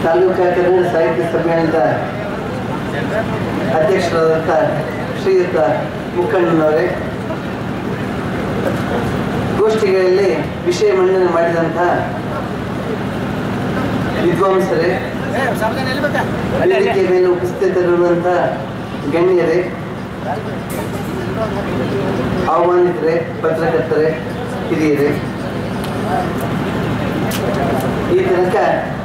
ತಾಲೂಕಾ ಕನ್ನಡ ಸಾಹಿತ್ಯ ಸಮ್ಮೇಳನದ ಅಧ್ಯಕ್ಷರಾದಂಥ ಶ್ರೀಯುತ ಮುಖಂಡನವರೇ ಗೋಷ್ಠಿಗಳಲ್ಲಿ ವಿಷಯ ಮಂಡನೆ ಮಾಡಿದಂತಹ ವಿದ್ವಾಂಸರೇ ವೇದಿಕೆ ಮೇಲೆ ಉಪಸ್ಥಿತರಿರುವಂಥ ಗಣ್ಯರೇ ಆಹ್ವಾನಿತರೆ ಪತ್ರಕರ್ತರೆ ಹಿರಿಯರೇ ಈ ತನಕ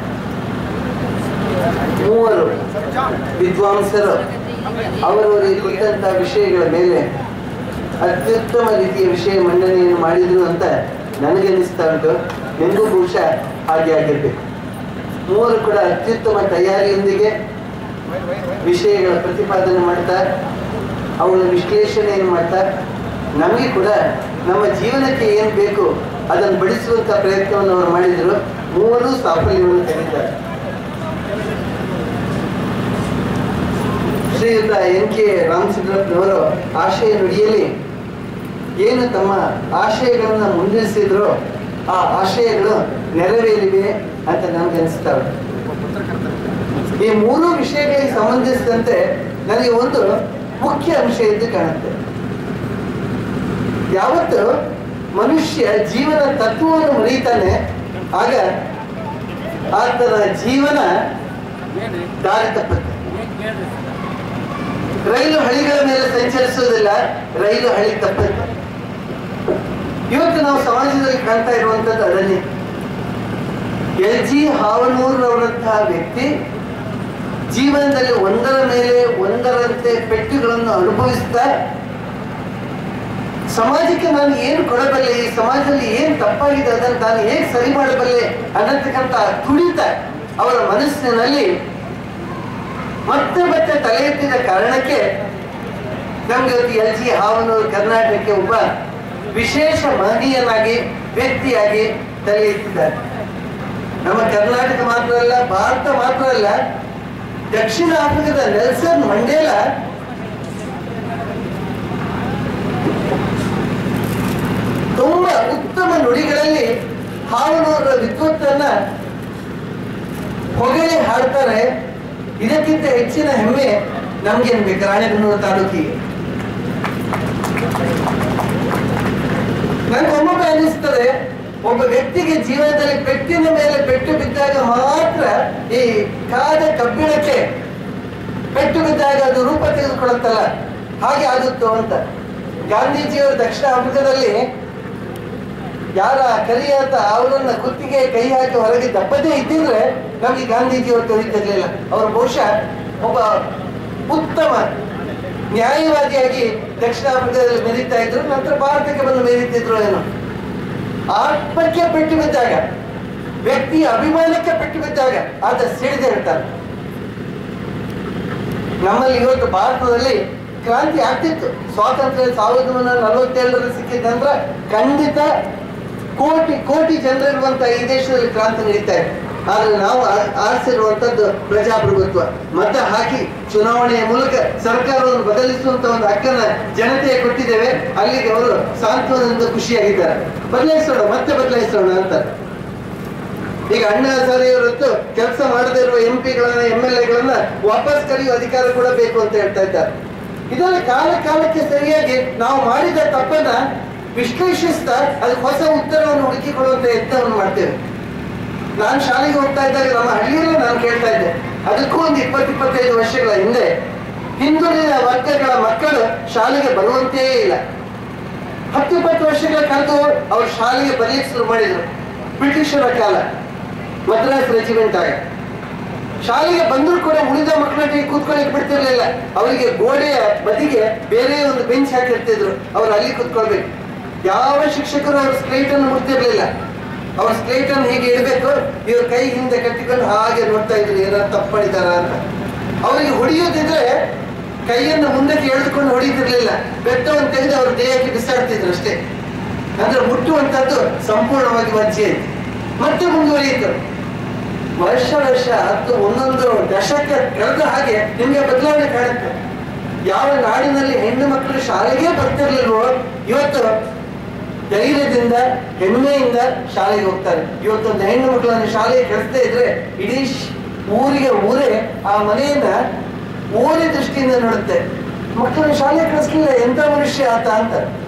ಮೂವರು ವಿದ್ವಾಂಸರು ಅವರವರಿಗೆ ಕೊಟ್ಟಂತ ವಿಷಯಗಳ ಮೇಲೆ ಅತ್ಯುತ್ತಮ ರೀತಿಯ ವಿಷಯ ಮಂಡನೆಯನ್ನು ಮಾಡಿದ್ರು ಅಂತ ನನಗನ್ನಿಸ್ತಾ ಉಂಟು ನಿಮಗೂ ಬಹುಶಃ ಹಾಗೆ ಆಗಿರ್ಬೇಕು ಮೂವರು ಕೂಡ ಅತ್ಯುತ್ತಮ ತಯಾರಿಯೊಂದಿಗೆ ವಿಷಯಗಳ ಪ್ರತಿಪಾದನೆ ಮಾಡ್ತಾ ಅವುಗಳ ವಿಶ್ಲೇಷಣೆಯನ್ನು ಮಾಡ್ತಾ ನಮಗೆ ಕೂಡ ನಮ್ಮ ಜೀವನಕ್ಕೆ ಏನು ಬೇಕು ಅದನ್ನು ಬಡಿಸುವಂತ ಪ್ರಯತ್ನವನ್ನು ಅವರು ಮಾಡಿದ್ರು ಮೂವರು ಸಾಫಲ್ಯವನ್ನು ಕಂಡಿದ್ದಾರೆ ಶ್ರೀಯುತ ಎನ್ ಕೆ ರಾಮಚಂದ್ರಪ್ಪನವರು ಆಶಯ ನುಡಿಯಲ್ಲಿ ಏನು ತಮ್ಮ ಆಶಯಗಳನ್ನು ಮುನ್ನಡೆಸಿದ್ರು ಆ ಆಶಯಗಳು ನೆರವೇರಿವೆ ಅಂತ ನಮ್ಗೆ ಅನಿಸ್ತಾವೆ ಈ ಮೂರು ವಿಷಯಗಳಿಗೆ ಸಂಬಂಧಿಸಿದಂತೆ ನನಗೆ ಒಂದು ಮುಖ್ಯ ಅಂಶ ಎದ್ದು ಕಾಣುತ್ತೆ ಯಾವತ್ತು ಮನುಷ್ಯ ಜೀವನ ತತ್ವವನ್ನು ಮರೀತಾನೆ ಆಗ ಆತನ ಜೀವನ ದಾರಿ ತಪ್ಪುತ್ತೆ ರೈಲು ಹಳಿಗಳ ಮೇಲೆ ಸಂಚರಿಸುವುದಿಲ್ಲ ರೈಲು ಹಳಿ ತಪ್ಪುತ್ತೆ ಇವತ್ತು ನಾವು ಸಮಾಜದಲ್ಲಿ ಕಾಣ್ತಾ ಇರುವಂತದ್ದು ಅದನ್ನೇ ಎಲ್ ಜಿ ಹಾವನೂರವರಂತಹ ವ್ಯಕ್ತಿ ಜೀವನದಲ್ಲಿ ಒಂದರ ಮೇಲೆ ಒಂದರಂತೆ ಪೆಟ್ಟುಗಳನ್ನು ಅನುಭವಿಸ್ತಾ ಸಮಾಜಕ್ಕೆ ನಾನು ಏನು ಕೊಡಬಲ್ಲೆ ಈ ಸಮಾಜದಲ್ಲಿ ಏನು ತಪ್ಪಾಗಿದೆ ಅದನ್ನು ನಾನು ಹೇಗೆ ಸರಿ ಮಾಡಬಲ್ಲೆ ಅನ್ನತಕ್ಕಂಥ ತುಡಿತ ಅವರ ಮನಸ್ಸಿನಲ್ಲಿ ಮತ್ತೆ ಮತ್ತೆ ತಲೆ ಎತ್ತಿದ ಕಾರಣಕ್ಕೆ ನಮ್ಗೆ ಇವತ್ತು ಎಲ್ ಜಿ ಹಾವನೂರು ಕರ್ನಾಟಕಕ್ಕೆ ಒಬ್ಬ ವಿಶೇಷ ಮಹನೀಯನಾಗಿ ವ್ಯಕ್ತಿಯಾಗಿ ತಲೆ ಎತ್ತಿದ್ದಾರೆ ನಮ್ಮ ಕರ್ನಾಟಕ ಮಾತ್ರ ಅಲ್ಲ ಭಾರತ ಮಾತ್ರ ಅಲ್ಲ ದಕ್ಷಿಣ ಆಫ್ರಿಕಾದ ನೆಲ್ಸನ್ ಮಂಡೇಲ ತುಂಬಾ ಉತ್ತಮ ನುಡಿಗಳಲ್ಲಿ ಹಾವನೂರ ವಿದ್ವತ್ತನ್ನ ಹೊಗಳಿ ಹಾಡ್ತಾರೆ ಇದಕ್ಕಿಂತ ಹೆಚ್ಚಿನ ಹೆಮ್ಮೆ ನಮ್ಗೇನ್ ಬೇಕು ರಾಣೆಬೆನ್ನೂರು ತಾಲೂಕಿಗೆ ನನ್ಗೆ ಒಮ್ಮೊಮ್ಮೆ ಅನಿಸ್ತದೆ ಒಬ್ಬ ವ್ಯಕ್ತಿಗೆ ಜೀವನದಲ್ಲಿ ಪೆಟ್ಟಿನ ಮೇಲೆ ಪೆಟ್ಟು ಬಿದ್ದಾಗ ಮಾತ್ರ ಈ ಕಾದ ಕಬ್ಬಿಣಕ್ಕೆ ಪೆಟ್ಟು ಬಿದ್ದಾಗ ಅದು ರೂಪ ತೆಗೆದುಕೊಳ್ಳುತ್ತಲ್ಲ ಹಾಗೆ ಆಗುತ್ತೋ ಅಂತ ಗಾಂಧೀಜಿಯವರು ದಕ್ಷಿಣ ಆಫ್ರಿಕಾದಲ್ಲಿ ಯಾರ ಕರಿಯಾತ ಅವರನ್ನ ಕುತ್ತಿಗೆ ಕೈ ಹಾಕಿ ಹೊರಗೆ ದಪ್ಪದೇ ಇದ್ದಿದ್ರೆ ನಮಗೆ ಗಾಂಧೀಜಿಯವರು ತಿಳಿತಿರ್ಲಿಲ್ಲ ಅವರು ಬಹುಶಃ ಒಬ್ಬ ಉತ್ತಮ ನ್ಯಾಯವಾದಿಯಾಗಿ ದಕ್ಷಿಣ ಆಫ್ರಿಕಾದಲ್ಲಿ ಮೆರೀತಾ ಇದ್ರು ನಂತರ ಭಾರತಕ್ಕೆ ಬಂದು ಮೆರೀತಿದ್ರು ಏನೋ ಆತ್ಮಕ್ಕೆ ಪೆಟ್ಟು ಬಿದ್ದಾಗ ವ್ಯಕ್ತಿಯ ಅಭಿಮಾನಕ್ಕೆ ಪೆಟ್ಟು ಬಿದ್ದಾಗ ಆತ ಸಿಡಿದೆ ಇರ್ತಾನೆ ನಮ್ಮಲ್ಲಿ ಇವತ್ತು ಭಾರತದಲ್ಲಿ ಕ್ರಾಂತಿ ಆಗ್ತಿತ್ತು ಸ್ವಾತಂತ್ರ್ಯ ಸಾವಿರದ ಒಂಬೈನೂರ ನಲವತ್ತೇಳರಲ್ಲಿ ಸಿಕ್ಕಿದ ನಂತರ ಖಂಡಿತ ಕೋಟಿ ಕೋಟಿ ಜನರಿರುವಂತ ಈ ದೇಶದಲ್ಲಿ ಕ್ರಾಂತಿ ನಡೀತಾ ಇದೆ ಆದ್ರೆ ನಾವು ಆ- ಆರಿಸಿರುವಂತದ್ದು ಪ್ರಜಾಪ್ರಭುತ್ವ ಮತ ಹಾಕಿ ಚುನಾವಣೆಯ ಮೂಲಕ ಸರ್ಕಾರವನ್ನು ಬದಲಿಸುವಂತ ಒಂದು ಹಕ್ಕನ್ನ ಜನತೆಗೆ ಕೊಟ್ಟಿದ್ದೇವೆ ಅಲ್ಲಿಗೆ ಅವರು ಸಾಂತ್ವನದಿಂದ ಖುಷಿಯಾಗಿದ್ದಾರೆ ಬದಲಾಯಿಸೋಣ ಮತ್ತೆ ಬದಲಾಯಿಸೋಣ ಅಂತ ಈಗ ಅಣ್ಣಾ ಹಜಾರೆಯವರದ್ದು ಕೆಲಸ ಮಾಡದೇ ಇರುವ ಎಂ ಪಿಗಳನ್ನ ಎಂ ಎಲ್ ಎಗಳನ್ನ ವಾಪಸ್ ಕರೆಯುವ ಅಧಿಕಾರ ಕೂಡ ಬೇಕು ಅಂತ ಹೇಳ್ತಾ ಇದ್ದಾರೆ ಇದರ ಕಾಲ ಕಾಲಕ್ಕೆ ಸರಿಯಾಗಿ ನಾವು ಮಾಡಿದ ತಪ್ಪನ್ನ ವಿಶ್ಲೇಷಿಸ್ತಾ ಅದಕ್ಕೆ ಹೊಸ ಉತ್ತರವನ್ನು ಹುಡುಕಿಕೊಳ್ಳುವಂತ ಯತ್ನವನ್ನು ಮಾಡ್ತೇವೆ ನಾನು ಶಾಲೆಗೆ ಹೋಗ್ತಾ ಇದ್ದಾಗ ನಮ್ಮ ಹಳ್ಳಿಯಲ್ಲೇ ನಾನು ಕೇಳ್ತಾ ಇದ್ದೆ ಅದಕ್ಕೂ ಒಂದು ಇಪ್ಪತ್ತು ಇಪ್ಪತ್ತೈದು ವರ್ಷಗಳ ಹಿಂದೆ ಹಿಂದುಳಿದ ವರ್ಗಗಳ ಮಕ್ಕಳು ಶಾಲೆಗೆ ಬರುವಂತೇ ಇಲ್ಲ ಹತ್ತು ಇಪ್ಪತ್ತು ವರ್ಷಗಳ ಕಳೆದು ಅವ್ರು ಶಾಲೆಗೆ ಬರಲಿಕ್ಕೆ ಶುರು ಮಾಡಿದ್ರು ಬ್ರಿಟಿಷರ ಕಾಲ ಮದ್ರಾಸ್ ರೆಜಿಮೆಂಟ್ ಆಗ ಶಾಲೆಗೆ ಬಂದರೂ ಕೂಡ ಉಳಿದ ಮಕ್ಕಳಿಗೆ ಕೂತ್ಕೊಳ್ಳಿಕ್ಕೆ ಬಿಡ್ತಿರ್ಲಿಲ್ಲ ಅವರಿಗೆ ಗೋಡೆಯ ಬದಿಗೆ ಬೇರೆ ಒಂದು ಬೆಂಚ್ ಹಾಕಿರ್ತಿದ್ರು ಅವ್ರು ಅಲ್ಲಿ ಕೂತ್ಕೊಳ್ಬೇಕು ಯಾವ ಶಿಕ್ಷಕರು ಅವ್ರ ಸ್ಲೇಟ್ ಅನ್ನು ಮುಟ್ತಿರ್ಲಿಲ್ಲ ಅವ್ರ ಸ್ಲೇಟ್ ಅನ್ನು ಹೀಗೆ ಇಡಬೇಕು ಇವ್ರ ಕೈ ಹಿಂದೆ ಕಟ್ಟಿಕೊಂಡು ಹಾಗೆ ನೋಡ್ತಾ ಇದ್ರು ಏನಾದ್ರು ತಪ್ಪು ಮಾಡಿದಾರ ಅಂತ ಅವರಿಗೆ ಹೊಡೆಯೋದಿದ್ರೆ ಕೈಯನ್ನು ಮುಂದಕ್ಕೆ ಎಳೆದುಕೊಂಡು ಹೊಡಿತಿರ್ಲಿಲ್ಲ ಬೆತ್ತವನ್ನು ತೆಗೆದು ಅವ್ರ ದೇಹಕ್ಕೆ ಬಿಸಾಡ್ತಿದ್ರು ಅಷ್ಟೇ ಅಂದ್ರೆ ಮುಟ್ಟುವಂತದ್ದು ಸಂಪೂರ್ಣವಾಗಿ ವಜ್ಜೆ ಇತ್ತು ಮತ್ತೆ ಮುಂದುವರಿಯಿತು ವರ್ಷ ವರ್ಷ ಹತ್ತು ಒಂದೊಂದು ದಶಕ ಕಳೆದ ಹಾಗೆ ನಿಮ್ಗೆ ಬದಲಾವಣೆ ಕಾಣುತ್ತೆ ಯಾವ ನಾಡಿನಲ್ಲಿ ಹೆಣ್ಣು ಮಕ್ಕಳು ಶಾಲೆಗೆ ಬರ್ತಿರ್ಲಿಲ್ವೋ ಇವತ್ತು ಧೈರ್ಯದಿಂದ ಹೆಮ್ಮೆಯಿಂದ ಶಾಲೆಗೆ ಹೋಗ್ತಾರೆ ಇವತ್ತೊಂದು ಹೆಣ್ಣು ಮಕ್ಕಳನ್ನು ಶಾಲೆಗೆ ಕಳಿಸದೇ ಇದ್ರೆ ಇಡೀ ಶ್- ಊರಿಗೆ ಊರೇ ಆ ಮನೆಯನ್ನ ಓರೆ ದೃಷ್ಟಿಯಿಂದ ನೋಡುತ್ತೆ ಮಕ್ಕಳನ್ನ ಶಾಲೆ ಕಳಿಸ್ಲಿಲ್ಲ ಎಂತ ಮನುಷ್ಯ ಆತ ಅಂತ